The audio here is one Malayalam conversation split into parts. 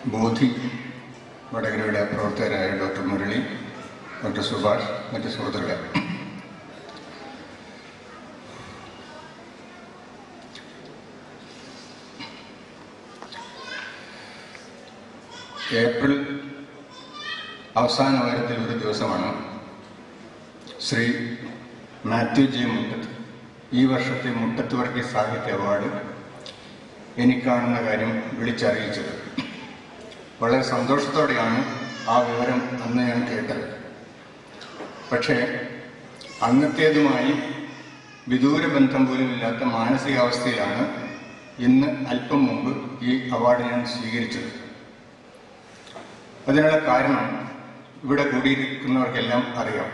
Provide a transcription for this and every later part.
ബോധി വടകരയുടെ പ്രവർത്തകരായ ഡോക്ടർ മുരളി ഡോക്ടർ സുഭാഷ് മറ്റ് സുഹൃത്തുക്കളെ ഏപ്രിൽ അവസാന വാരത്തിൽ ഒരു ദിവസമാണ് ശ്രീ മാത്യു ജെ മുട്ടത്ത് ഈ വർഷത്തെ മുട്ടത്ത് വർഗീയ സാഹിത്യ അവാർഡ് എനിക്കാണെന്ന കാര്യം വിളിച്ചറിയിച്ചത് വളരെ സന്തോഷത്തോടെയാണ് ആ വിവരം അന്ന് ഞാൻ കേട്ടത് പക്ഷേ അന്നത്തേതുമായി വിദൂര ബന്ധം പോലും ഇല്ലാത്ത മാനസികാവസ്ഥയിലാണ് ഇന്ന് അല്പം മുമ്പ് ഈ അവാർഡ് ഞാൻ സ്വീകരിച്ചത് അതിനുള്ള കാരണം ഇവിടെ കൂടിയിരിക്കുന്നവർക്കെല്ലാം അറിയാം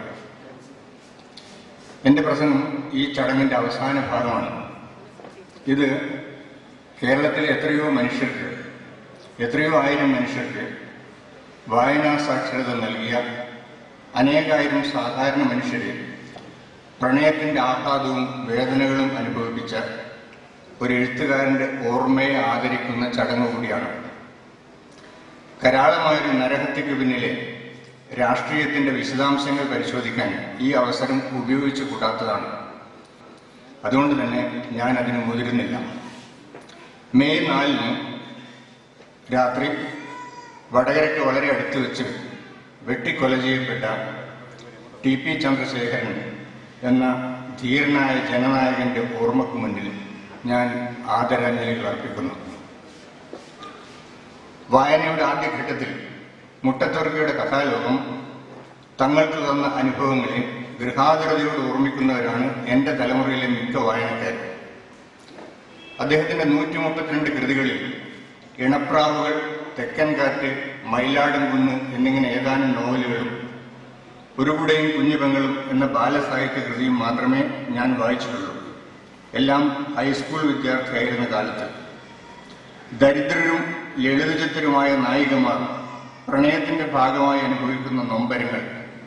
എൻ്റെ പ്രസംഗം ഈ ചടങ്ങിൻ്റെ അവസാന ഭാഗമാണ് ഇത് കേരളത്തിലെ എത്രയോ മനുഷ്യർക്ക് എത്രയോ ആയിരം മനുഷ്യർക്ക് വായനാ സാക്ഷരത നൽകിയ അനേകായിരം സാധാരണ മനുഷ്യരെ പ്രണയത്തിൻ്റെ ആഹ്ലാദവും വേദനകളും അനുഭവിപ്പിച്ച ഒരു എഴുത്തുകാരൻ്റെ ഓർമ്മയെ ആദരിക്കുന്ന ചടങ്ങ് കൂടിയാണ് കരാളമായൊരു നരഹത്യക്ക് പിന്നിലെ രാഷ്ട്രീയത്തിന്റെ വിശദാംശങ്ങൾ പരിശോധിക്കാൻ ഈ അവസരം ഉപയോഗിച്ചു കൂടാത്തതാണ് അതുകൊണ്ട് തന്നെ ഞാൻ അതിന് മുതിരുന്നില്ല മെയ് നാലിന് രാത്രി വടകരയ്ക്ക് വളരെ അടുത്ത് വെച്ച് വെട്ടിക്കൊല ചെയ്യപ്പെട്ട ടി പി ചന്ദ്രശേഖരൻ എന്ന ധീരനായ ജനനായകന്റെ ഓർമ്മക്ക് മുന്നിൽ ഞാൻ ആദരാഞ്ജലികൾ അർപ്പിക്കുന്നു വായനയുടെ ആദ്യഘട്ടത്തിൽ മുട്ടത്തുറക്കയുടെ കഥാലോകം തങ്ങൾക്ക് തന്ന അനുഭവങ്ങളെ ഗൃഹാതുരതയോട് ഓർമ്മിക്കുന്നവരാണ് എൻ്റെ തലമുറയിലെ മിക്ക വായനക്കാർ അദ്ദേഹത്തിന്റെ നൂറ്റി മുപ്പത്തിരണ്ട് കൃതികളിൽ ഇണപ്രാവുകൾ തെക്കൻ കാറ്റ് മയിലാടും കുന്ന് എന്നിങ്ങനെ ഏതാനും നോവലുകളും ഒരുകുടയും കുഞ്ഞുപെങ്ങളും എന്ന ബാലസാഹിത്യ കൃതിയും മാത്രമേ ഞാൻ വായിച്ചിട്ടുള്ളൂ എല്ലാം ഹൈസ്കൂൾ വിദ്യാർത്ഥിയായിരുന്ന കാലത്ത് ദരിദ്രരും ലളിതചിത്തരുമായ നായികമാർ പ്രണയത്തിന്റെ ഭാഗമായി അനുഭവിക്കുന്ന നൊമ്പരങ്ങൾ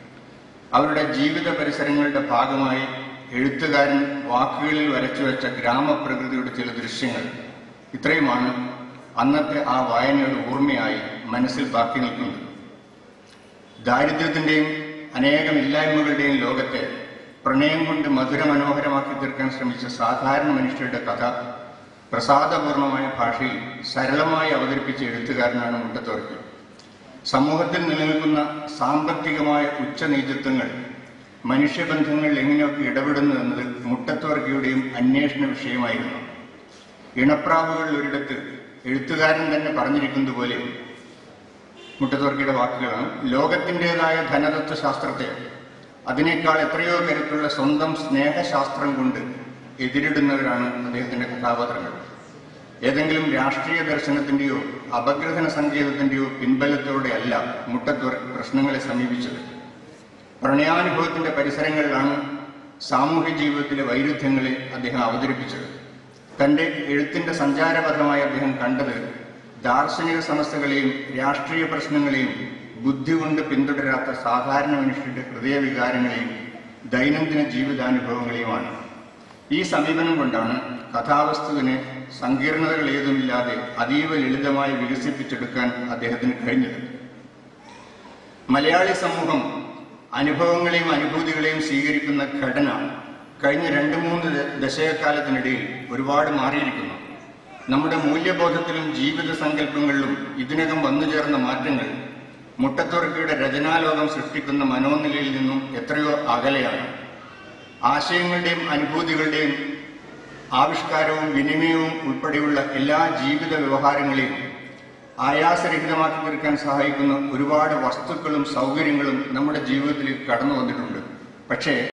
അവരുടെ ജീവിത പരിസരങ്ങളുടെ ഭാഗമായി എഴുത്തുകാരൻ വാക്കുകളിൽ വരച്ചുവെച്ച ഗ്രാമപ്രകൃതിയുടെ ചില ദൃശ്യങ്ങൾ ഇത്രയുമാണ് അന്നത്തെ ആ വായനയുടെ ഓർമ്മയായി മനസ്സിൽ ബാക്കി നിൽക്കുന്നത് ദാരിദ്ര്യത്തിന്റെയും അനേകം ഇല്ലായ്മകളുടെയും ലോകത്തെ പ്രണയം കൊണ്ട് മധുരമനോഹരമാക്കി തീർക്കാൻ ശ്രമിച്ച സാധാരണ മനുഷ്യരുടെ കഥ പ്രസാദപൂർണമായ ഭാഷയിൽ സരളമായി അവതരിപ്പിച്ച എഴുത്തുകാരനാണ് മുട്ടത്തോർക്കി സമൂഹത്തിൽ നിലനിൽക്കുന്ന സാമ്പത്തികമായ ഉച്ചനീചത്വങ്ങൾ മനുഷ്യബന്ധങ്ങളിൽ എങ്ങനെയൊക്കെ ഇടപെടുന്നു എന്നത് മുട്ടത്തോർക്കിയുടെയും അന്വേഷണ വിഷയമായിരുന്നു ഇണപ്രാവുകളിൽ ഒരിടത്ത് എഴുത്തുകാരൻ തന്നെ പറഞ്ഞിരിക്കുന്നത് പോലെ മുട്ടത്തോർക്കിയുടെ വാക്കുകളാണ് ലോകത്തിൻ്റെതായ ധനതത്വ ശാസ്ത്രത്തെ അതിനേക്കാൾ എത്രയോ കരുത്തുള്ള സ്വന്തം സ്നേഹശാസ്ത്രം കൊണ്ട് എതിരിടുന്നവരാണ് അദ്ദേഹത്തിന്റെ കഥാപാത്രങ്ങൾ ഏതെങ്കിലും രാഷ്ട്രീയ ദർശനത്തിന്റെയോ അപഗ്രഥന സങ്കേതത്തിന്റെയോ പിൻബലത്തോടെ അല്ല മുട്ടത്തൂർ പ്രശ്നങ്ങളെ സമീപിച്ചത് പ്രണയാനുഭവത്തിന്റെ പരിസരങ്ങളിലാണ് സാമൂഹ്യ ജീവിതത്തിലെ വൈരുദ്ധ്യങ്ങളെ അദ്ദേഹം അവതരിപ്പിച്ചത് തന്റെ എഴുത്തിന്റെ സഞ്ചാരപഥമായി അദ്ദേഹം കണ്ടത് ദാർശനിക സമസ്യകളെയും രാഷ്ട്രീയ പ്രശ്നങ്ങളെയും ബുദ്ധി കൊണ്ട് പിന്തുടരാത്ത സാധാരണ മനുഷ്യരുടെ ഹൃദയവികാരങ്ങളെയും ദൈനംദിന ജീവിതാനുഭവങ്ങളെയുമാണ് ഈ സമീപനം കൊണ്ടാണ് കഥാവസ്തുവിനെ സങ്കീർണതകൾ ഏതുമില്ലാതെ അതീവ ലളിതമായി വികസിപ്പിച്ചെടുക്കാൻ അദ്ദേഹത്തിന് കഴിഞ്ഞത് മലയാളി സമൂഹം അനുഭവങ്ങളെയും അനുഭൂതികളെയും സ്വീകരിക്കുന്ന ഘടന കഴിഞ്ഞ രണ്ട് മൂന്ന് ദ- ദശകക്കാലത്തിനിടയിൽ ഒരുപാട് മാറിയിരിക്കുന്നു നമ്മുടെ മൂല്യബോധത്തിലും ജീവിത സങ്കല്പങ്ങളിലും ഇതിനകം വന്നുചേർന്ന മാറ്റങ്ങൾ മുട്ടത്തുറക്കിയുടെ രചനാലോകം സൃഷ്ടിക്കുന്ന മനോനിലയിൽ നിന്നും എത്രയോ അകലെയാണ് ആശയങ്ങളുടെയും അനുഭൂതികളുടെയും ആവിഷ്കാരവും വിനിമയവും ഉൾപ്പെടെയുള്ള എല്ലാ ജീവിത വ്യവഹാരങ്ങളെയും ആയാസരഹിതമാക്കി തീർക്കാൻ സഹായിക്കുന്ന ഒരുപാട് വസ്തുക്കളും സൗകര്യങ്ങളും നമ്മുടെ ജീവിതത്തിൽ കടന്നു വന്നിട്ടുണ്ട് പക്ഷേ